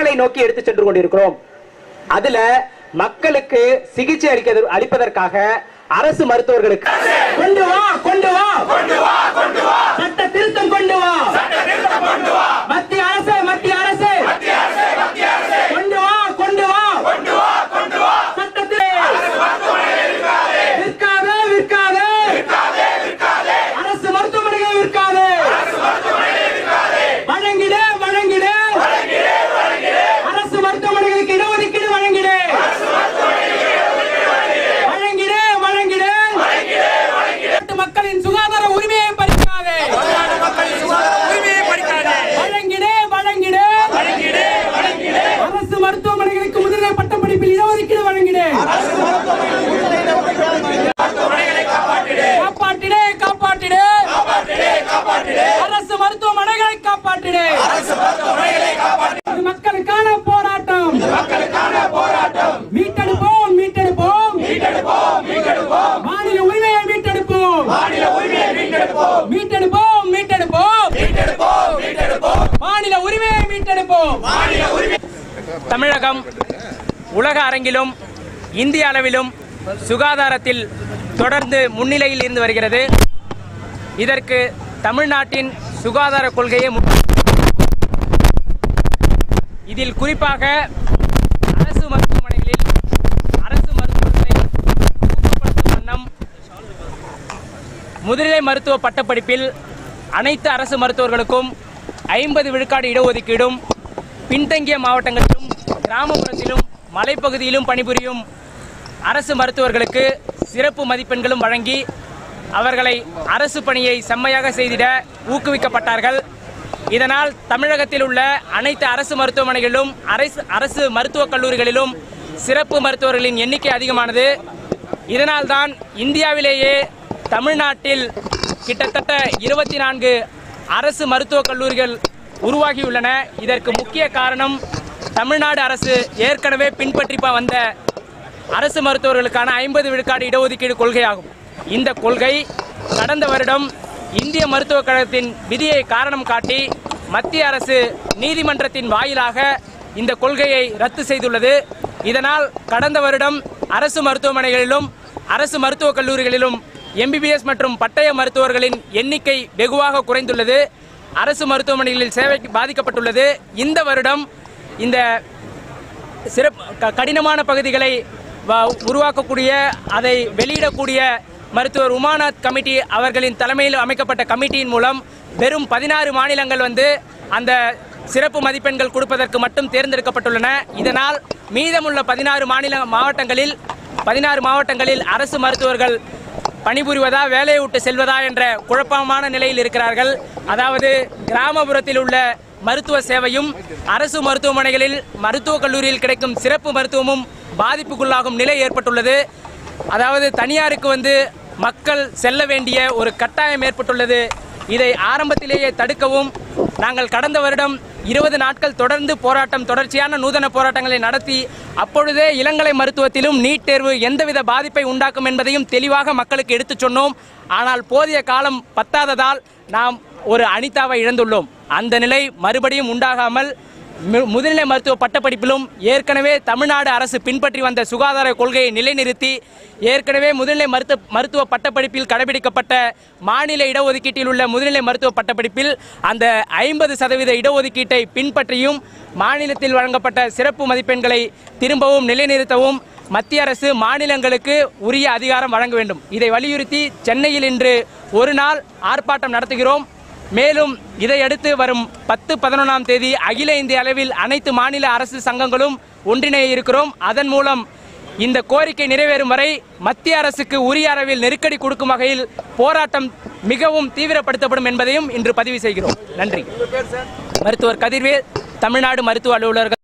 மக்களை நோக்கி எடுத்து சென்று கொண்டிருக்கிறோம் அதுல மக்களுக்கு சிகிச்சை அளிக்க அளிப்பதற்காக அரசு மருத்துவர்களுக்கு கொண்டு வா கொண்டு வா கொண்டு வா கொண்டு வா சட்ட திருத்தம் கொண்டு வா மத்திய அரசு மத்திய அரசு கொண்டு வா கொண்டு வா கொண்டு வா கொண்டு வா சட்டத்தில் விற்காதே விற்காதே அரசு மருத்துவமனைகள் விற்காதே வழங்கிடு வழங்கிடு அரசு மருத்துவமனைகளுக்கு இடஒதுக்கீடு வழங்கிடு வழங்கிடு வழங்கிடு நாட்டு மக்களின் சுகாதார உரிமையை பறிக்காதே வழங்கிடு வழங்கிடு அரசு மருத்துவமனைகளுக்கு முதுநிலை பட்டப்படிப்பில் இடஒதுக்கீடு வழங்கிடு காப்பாற்றிடு காப்பாற்றிடு அரசு மருத்துவமனைகளை காப்பாற்றிடு இது மக்களுக்கான போராட்டம் மீட்டெடுப்போம் மீட்டெடுப்போம் மாநில உரிமையை மீட்டெடுப்போம் மீட்டெடுப்போம் மீட்டெடுப்போம் மாநில உரிமையை மீட்டெடுப்போம் தமிழகம் உலக அரங்கிலும் இந்திய அளவிலும் சுகாதாரத்தில் தொடர்ந்து முன்னிலையில் இருந்து வருகிறது இதற்கு தமிழ்நாட்டின் சுகாதார கொள்கையே முக்கியம். இதில் குறிப்பாக அரசு மருத்துவமனைகளில் அரசு மருத்துவர்களை ஊக்கப்படுத்தும் வண்ணம் முதுநிலை மருத்துவ பட்டப்படிப்பில் அனைத்து அரசு மருத்துவர்களுக்கும் ஐம்பது விழுக்காடு இடஒதுக்கீடும் பின்தங்கிய மாவட்டங்களிலும் கிராமப்புறத்திலும் மலைப்பகுதியிலும் பணிபுரியும் அரசு மருத்துவர்களுக்கு சிறப்பு மதிப்பெண்களும் வழங்கி அவர்களை அரசு பணியை செம்மையாக செய்திட ஊக்குவிக்கப்பட்டார்கள் இதனால் தமிழகத்தில் உள்ள அனைத்து அரசு மருத்துவமனைகளிலும் அரசு அரசு மருத்துவக் கல்லூரிகளிலும் சிறப்பு மருத்துவர்களின் எண்ணிக்கை அதிகமானது இதனால்தான் இந்தியாவிலேயே தமிழ்நாட்டில் கிட்டத்தட்ட இருபத்தி நான்கு அரசு மருத்துவக் கல்லூரிகள் உருவாகியுள்ளன இதற்கு முக்கிய காரணம் தமிழ்நாடு அரசு ஏற்கனவே பின்பற்றி வந்த அரசு மருத்துவர்களுக்கான ஐம்பது விழுக்காடு இடஒதுக்கீடு கொள்கையாகும் இந்த கொள்கை கடந்த வருடம் இந்திய மருத்துவக் கழகத்தின் விதியை காரணம் காட்டி மத்திய அரசு நீதிமன்றத்தின் வாயிலாக இந்த கொள்கையை ரத்து செய்துள்ளது இதனால் கடந்த வருடம் அரசு மருத்துவமனைகளிலும் அரசு மருத்துவக் கல்லூரிகளிலும் எம்பிபிஎஸ் மற்றும் பட்டய மருத்துவர்களின் எண்ணிக்கை வெகுவாக குறைந்துள்ளது அரசு மருத்துவமனைகளில் சேவை பாதிக்கப்பட்டுள்ளது இந்த வருடம் இந்த சிறப்பு க- கடினமான பகுதிகளை வ- உருவாக்கக்கூடிய அதை வெளியிடக்கூடிய மருத்துவர் உமாநாத் கமிட்டி அவர்களின் தலைமையில் அமைக்கப்பட்ட கமிட்டியின் மூலம் வெறும் பதினாறு மாநிலங்கள் வந்து அந்த சிறப்பு மதிப்பெண்கள் கொடுப்பதற்கு மட்டும் தேர்ந்தெடுக்கப்பட்டுள்ளன இதனால் மீதமுள்ள பதினாறு மாநில மாவட்டங்களில் பதினாறு மாவட்டங்களில் அரசு மருத்துவர்கள் பணிபுரிவதா வேலையை விட்டு செல்வதா என்ற குழப்பமான நிலையில் இருக்கிறார்கள் அதாவது கிராமப்புறத்தில் உள்ள மருத்துவ சேவையும் அரசு மருத்துவமனைகளில் மருத்துவக் கல்லூரியில் கிடைக்கும் சிறப்பு மருத்துவமும் பாதிப்புக்குள்ளாகும் நிலை ஏற்பட்டுள்ளது அதாவது தனியாருக்கு வந்து மக்கள் செல்ல வேண்டிய ஒரு கட்டாயம் ஏற்பட்டுள்ளது இதை ஆரம்பத்திலேயே தடுக்கவும் நாங்கள் கடந்த வருடம் இருபது நாட்கள் தொடர்ந்து போராட்டம் தொடர்ச்சியான நூதன போராட்டங்களை நடத்தி அப்பொழுதே இளங்கலை மருத்துவத்திலும் நீட் தேர்வு எந்தவித பாதிப்பை உண்டாக்கும் என்பதையும் தெளிவாக மக்களுக்கு எடுத்துச் சொன்னோம் ஆனால் போதிய காலம் பத்தாததால் நாம் ஒரு அனிதாவை இழந்துள்ளோம் அந்த நிலை மறுபடியும் உண்டாகாமல் மு- முதுநிலை மருத்துவ பட்டப்படிப்பிலும் ஏற்கனவே தமிழ்நாடு அரசு பின்பற்றி வந்த சுகாதார கொள்கையை நிலைநிறுத்தி ஏற்கனவே முதுநிலை மருத்துவ மருத்துவ பட்டப்படிப்பில் கடைபிடிக்கப்பட்ட மாநில இடஒதுக்கீட்டில் உள்ள முதுநிலை மருத்துவ பட்டப்படிப்பில் அந்த ஐம்பது சதவீத இடஒதுக்கீட்டை பின்பற்றியும் மாநிலத்தில் வழங்கப்பட்ட சிறப்பு மதிப்பெண்களை திரும்பவும் நிலைநிறுத்தவும் மத்திய அரசு மாநிலங்களுக்கு உரிய அதிகாரம் வழங்க வேண்டும் இதை வலியுறுத்தி சென்னையில் இன்று ஒரு நாள் ஆர்ப்பாட்டம் நடத்துகிறோம் மேலும் இதையடுத்து வரும் பத்து பதினொன்றாம் தேதி அகில இந்திய அளவில் அனைத்து மாநில அரசு சங்கங்களும் ஒன்றிணைய இருக்கிறோம் அதன் மூலம் இந்த கோரிக்கை நிறைவேறும் வரை மத்திய அரசுக்கு உரிய அளவில் நெருக்கடி கொடுக்கும் வகையில் போராட்டம் மிகவும் தீவிரப்படுத்தப்படும் என்பதையும் இன்று பதிவு செய்கிறோம் நன்றி மருத்துவர் கதிர்வேல் தமிழ்நாடு மருத்துவ அலுவலர்கள்